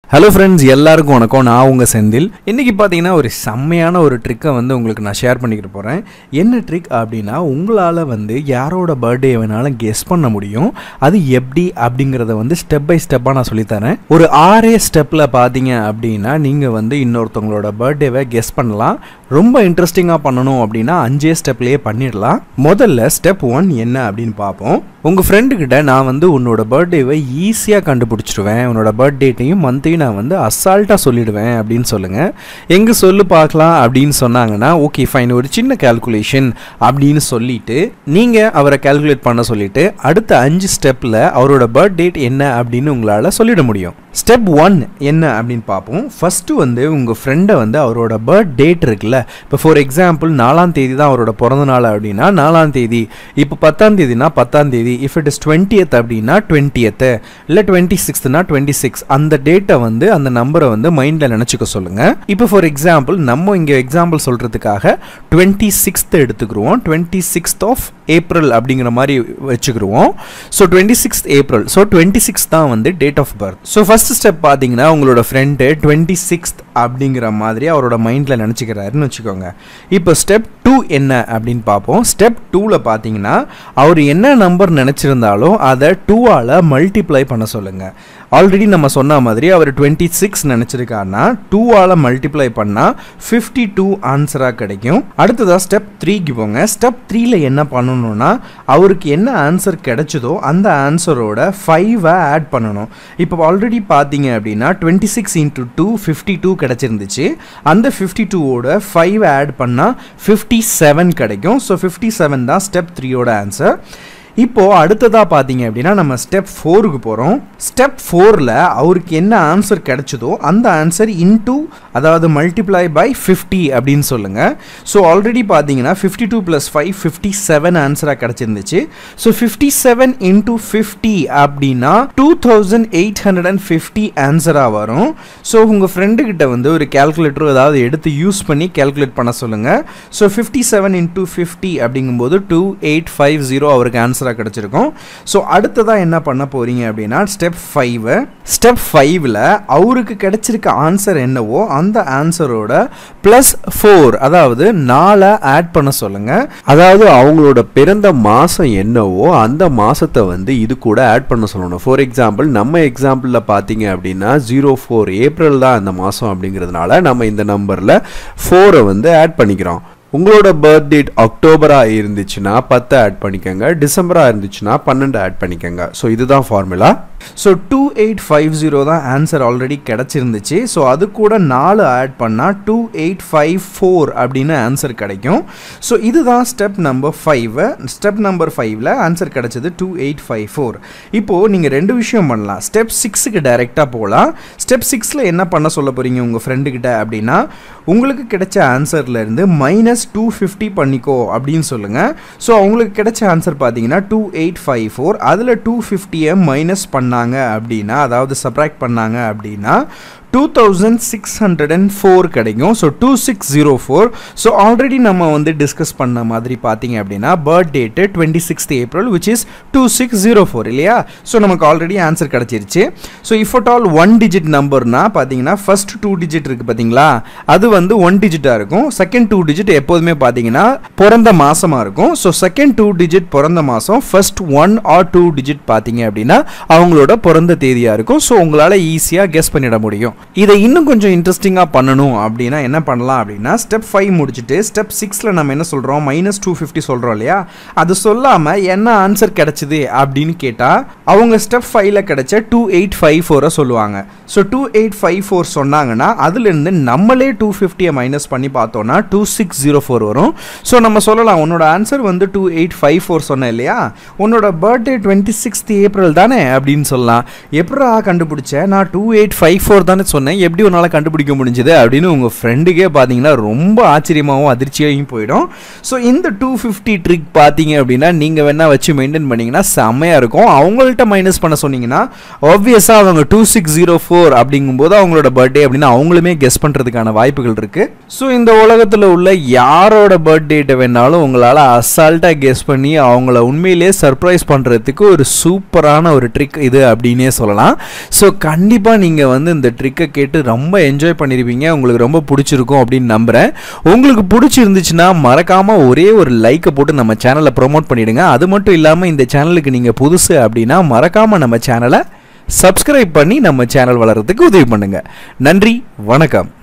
hello friends எல்லாருக்கும் வணக்கம் நான் உங்கள் செந்தில் இன்றைக்கி பார்த்தீங்கன்னா ஒரு செம்மையான ஒரு ட்ரிக்கை வந்து உங்களுக்கு நான் ஷேர் பண்ணிக்கிட்டு போகிறேன் என்ன ட்ரிக் அப்படின்னா உங்களால் வந்து யாரோட பர்த்டே வேணாலும் கெஸ் பண்ண முடியும் அது எப்படி அப்படிங்கிறத வந்து ஸ்டெப் பை ஸ்டெப்பாக நான் சொல்லித்தரேன் ஒரு ஆறே ஸ்டெப்பில் பார்த்தீங்க அப்படின்னா நீங்கள் வந்து இன்னொருத்தவங்களோட பர்த்டேவை கெஸ் பண்ணலாம் ரொம்ப இன்ட்ரெஸ்டிங்காக பண்ணணும் அப்படின்னா அஞ்சே ஸ்டெப்லேயே பண்ணிடலாம் முதல்ல ஸ்டெப் ஒன் என்ன அப்படின்னு பார்ப்போம் உங்கள் ஃப்ரெண்டுக்கிட்ட நான் வந்து உன்னோட பர்த்டேவை ஈஸியாக கண்டுபிடிச்சிருவேன் உன்னோட பர்த்டேட்டையும் மந்த்தையும் நான் வந்து அசால்ட்டாக சொல்லிடுவேன் அப்படின்னு சொல்லுங்கள் எங்கே சொல்லு பார்க்கலாம் அப்படின்னு சொன்னாங்கன்னா ஓகே ஃபைன் ஒரு சின்ன கால்குலேஷன் அப்படின்னு சொல்லிட்டு நீங்கள் அவரை கால்குலேட் பண்ண சொல்லிட்டு அடுத்த அஞ்சு ஸ்டெப்பில் அவரோட பர்த் டேட் என்ன அப்படின்னு உங்களால் சொல்லிட முடியும் ஸ்டெப் ஒன் என்ன அப்படின்னு பார்ப்போம் ஃபஸ்ட்டு வந்து உங்கள் ஃப்ரெண்டை வந்து அவரோட பர்த் டேட் இருக்குல்ல இப்போ ஃபார் எக்ஸாம்பிள் நாலாம் தேதி தான் அவரோட பிறந்த நாள் அப்படின்னா நாலாம் தேதி இப்போ பத்தாம் தேதினா பத்தாம் தேதி இஃப் இட் இஸ் டுவெண்ட்டியத் அப்படின்னா டுவெண்ட்டியத்து இல்லை டுவெண்ட்டி சிக்ஸ்த்னா டுவெண்ட்டி சிக்ஸ் அந்த டேட்டை வந்து அந்த நம்பரை வந்து மைண்டில் நினச்சிக்க சொல்லுங்கள் இப்போ ஃபார் எக்ஸாம்பிள் நம்ம இங்கே எக்ஸாம்பிள் சொல்கிறதுக்காக டுவெண்ட்டி சிக்ஸ்த் எடுத்துக்கிருவோம் டுவெண்ட்டி சிக்ஸ்த் ஆஃப் ஏப்ரல் அப்படிங்கிற மாதிரி வச்சுக்கிருவோம் so twenty sixth April so twenty six தான் வந்து date of birth so first step பார்த்தீங்கன்னா உங்களோட ஃப்ரெண்டு டுவெண்ட்டி சிக்ஸ்த் அப்படிங்கிற மாதிரி அவரோட மைண்டில் நினச்சிக்கிறாருன்னு வச்சுக்கோங்க இப்போ ஸ்டெப் டூ என்ன அப்படின்னு பார்ப்போம் ஸ்டெப் டூவில் பார்த்தீங்கன்னா அவர் என்ன நம்பர் நினச்சிருந்தாலும் அதை டூவால் மல்டிப்ளை பண்ண சொல்லுங்கள் ஆல்ரெடி நம்ம சொன்ன மாதிரி அவர் டுவெண்ட்டி சிக்ஸ் நினச்சிருக்காருன்னா டூவால் மல்டிப்ளை பண்ணால் ஃபிஃப்டி டூ ஆன்சராக கிடைக்கும் அடுத்ததாக ஸ்டெப் த்ரீக்கு போங்க ஸ்டெப் த்ரீல என்ன பண்ணணும்னா அவருக்கு என்ன ஆன்சர் கிடைச்சதோ அந்த ஆன்சரோட ஃபைவை ஆட் பண்ணணும் இப்போ ஆல்ரெடி பார்த்தீங்க அப்படின்னா twenty six into two fifty two கிடச்சிருந்துச்சு அந்த ஃபிஃப்டி டூவோட ஃபைவ் ஆட் பண்ணால் ஃபிஃப்டி செவன் கிடைக்கும் ஸோ ஃபிஃப்டி செவன் தான் ஸ்டெப் த்ரீயோட ஆன்சர் இப்போது அடுத்ததாக பார்த்தீங்க அப்படின்னா நம்ம ஸ்டெப் ஃபோருக்கு போகிறோம் ஸ்டெப் ஃபோரில் அவருக்கு என்ன ஆன்சர் கிடைச்சதோ அந்த ஆன்சர் இன்டூ அதாவது மல்டிப்ளை பை ஃபிஃப்டி அப்படின்னு சொல்லுங்கள் ஸோ ஆல்ரெடி பார்த்தீங்கன்னா fifty two plus five fifty seven ஆன்சராக கிடச்சிருந்துச்சு so fifty seven into fifty அப்படின்னா two thousand eight hundred and fifty ஆன்சராக வரும் ஸோ உங்கள் ஃப்ரெண்டுக்கிட்ட வந்து ஒரு கேல்குலேட்டர் ஏதாவது எடுத்து யூஸ் பண்ணி கேல்குலேட் பண்ண சொல்லுங்கள் so fifty seven into fifty அப்படிங்கும்போது டூ எயிட் ஃபைவ் ஜீரோ அவருக்கு ஆன்சராக கிடச்சிருக்கும் ஸோ அடுத்ததாக என்ன பண்ண போகிறீங்க அப்படின்னா ஸ்டெப் ஃபைவ் ஸ்டெப் ஃபைவ்ல அவருக்கு கிடைச்சிருக்க ஆன்சர் என்னவோ அந்த ஆன்சரோட ப்ளஸ் ஃபோர் அதாவது நாலை ஆட் பண்ண சொல்லுங்கள் அதாவது அவங்களோட பிறந்த மாதம் என்னவோ அந்த மாதத்தை வந்து இது கூட ஆட் பண்ண சொல்லணும் ஃபார் எக்ஸாம்பிள் நம்ம எக்ஸாம்பிளில் பார்த்தீங்க அப்படின்னா ஜீரோ ஃபோர் ஏப்ரல் தான் அந்த மாதம் அப்படிங்கிறதுனால நம்ம இந்த நம்பரில் ஃபோரை வந்து ஆட் பண்ணிக்கிறோம் உங்களோட பர்த் டேட் அக்டோபராக இருந்துச்சுன்னா பத்தை ஆட் பண்ணிக்கோங்க டிசம்பராக இருந்துச்சுன்னா பன்னெண்டு ஆட் பண்ணிக்கோங்க ஸோ இதுதான் formula so two eight five zero தான் ஆன்சர் ஆல்ரெடி கிடச்சிருந்துச்சு ஸோ அது கூட நாலு ஆட் பண்ணால் டூ எயிட் ஃபைவ் ஃபோர் அப்படின்னு ஆன்சர் கிடைக்கும் ஸோ இதுதான் step number five step number ஃபைவ்ல ஆன்சர் கிடைச்சது டூ எயிட் ஃபைவ் ஃபோர் இப்போது நீங்கள் ரெண்டு விஷயம் பண்ணலாம் ஸ்டெப் சிக்ஸுக்கு டைரெக்டாக போகலாம் ஸ்டெப் சிக்ஸில் என்ன பண்ண சொல்ல போகிறீங்க உங்கள் ஃப்ரெண்டுக்கிட்ட அப்படின்னா உங்களுக்கு கிடைச்ச ஆன்சர்லேருந்து மைனஸ் டூ ஃபிஃப்டி பண்ணிக்கோ அப்படின்னு சொல்லுங்கள் ஸோ அவங்களுக்கு கிடைச்ச ஆன்சர் பார்த்தீங்கன்னா டூ எயிட் ஃபைவ் ஃபோர் அதில் டூ ஃபிஃப்டியை மைனஸ் பண்ணாங்க அப்படின்னா அதாவது சப்ராக்ட் பண்ணாங்க அப்படின்னா two thousand six hundred and four கிடைக்கும் so two six zero four so already நம்ம வந்து டிஸ்கஸ் பண்ண மாதிரி பார்த்தீங்க அப்படின்னா birth date twenty sixth April which is two six zero four இல்லையா ஸோ நமக்கு ஆல்ரெடி ஆன்சர் கிடச்சிருச்சு so if at all one digit நம்பர்னா பார்த்தீங்கன்னா ஃபர்ஸ்ட் டூ டிஜிட் இருக்குது பார்த்தீங்களா அது வந்து ஒன் டிஜிட்டாக இருக்கும் செகண்ட் டூ டிஜிட் எப்போதுமே பார்த்தீங்கன்னா பிறந்த மாதமாக இருக்கும் ஸோ செகண்ட் டூ டிஜிட் பிறந்த மாதம் first one or two digit பார்த்தீங்க அப்படின்னா அவங்களோட பிறந்த தேதியாக இருக்கும் ஸோ உங்களால் ஈஸியாக கெஸ் பண்ணிட முடியும் இதை இன்னும் கொஞ்சம் இன்ட்ரெஸ்டிங்காக பண்ணணும் அப்படின்னா என்ன பண்ணலாம் அப்படின்னா ஸ்டெப் ஃபைவ் முடிச்சுட்டு ஸ்டெப் சிக்ஸில் நம்ம என்ன சொல்கிறோம் மைனஸ் டூ ஃபிஃப்டி சொல்கிறோம் இல்லையா அது சொல்லாமல் என்ன ஆன்சர் கிடைச்சிது அப்படின்னு கேட்டால் அவங்க ஸ்டெப் ஃபைவ்ல கிடைச்ச டூ எயிட் ஃபைவ் ஃபோரை சொல்லுவாங்க so two eight five four சொன்னாங்கன்னா அதுலேருந்து நம்மளே டூ ஃபிஃப்டியை மைனஸ் பண்ணி பார்த்தோன்னா டூ சிக்ஸ் ஜீரோ ஃபோர் வரும் ஸோ நம்ம சொல்லலாம் உன்னோட ஆன்சர் வந்து டூ எயிட் ஃபைவ் ஃபோர் சொன்னேன் இல்லையா உன்னோட பர்த்டே டுவெண்ட்டி சிக்ஸ்த் ஏப்ரல் தானே அப்படின்னு சொல்லலாம் எப்படா கண்டுபிடிச்சேன் நான் டூ எயிட் ஃபைவ் ஃபோர் தானே சொன்னேன் எப்படி உன்னால் கண்டுபிடிக்க முடிஞ்சது அப்படின்னு உங்கள் ஃப்ரெண்டுக்கே பார்த்தீங்கன்னா ரொம்ப ஆச்சரியமாகவும் அதிர்ச்சியாகவும் போயிடும் ஸோ இந்த டூ ஃபிஃப்டி ட்ரிக் பார்த்தீங்க அப்படின்னா நீங்கள் வேணால் வச்சு மெயின்டைன் பண்ணிங்கன்னா செம்மையாக இருக்கும் அவங்கள்ட்ட மைனஸ் பண்ண சொன்னீங்கன்னா ஆப்வியஸாக அவங்க டூ சிக்ஸ் ஜீரோ ஃபோர் அப்படிங்கும்போது அவங்களோட பர்த்டே அப்படின்னு அவங்களுமே கெஸ் பண்ணுறதுக்கான வாய்ப்புகள் இருக்குது ஸோ இந்த உலகத்தில் உள்ள யாரோட பர்த்டேட்டை வேணாலும் உங்களால் அசால்ட்டாக கெஸ் பண்ணி அவங்கள உண்மையிலேயே சர்ப்ரைஸ் பண்ணுறதுக்கு ஒரு சூப்பரான ஒரு ட்ரிக் இது அப்படின்னே சொல்லலாம் ஸோ கண்டிப்பாக நீங்கள் வந்து இந்த ட்ரிக்கை ட்ரிக்கை கேட்டு ரொம்ப என்ஜாய் பண்ணியிருப்பீங்க உங்களுக்கு ரொம்ப பிடிச்சிருக்கும் அப்படின்னு நம்புகிறேன் உங்களுக்கு பிடிச்சிருந்துச்சுன்னா மறக்காமல் ஒரே ஒரு லைக்கை போட்டு நம்ம சேனலை ப்ரோமோட் பண்ணிவிடுங்க அது மட்டும் இல்லாமல் இந்த சேனலுக்கு நீங்கள் புதுசு அப்படின்னா மறக்காமல் நம்ம சேனலை சப்ஸ்கிரைப் பண்ணி நம்ம சேனல் வளர்கிறதுக்கு உதவி பண்ணுங்கள் நன்றி வணக்கம்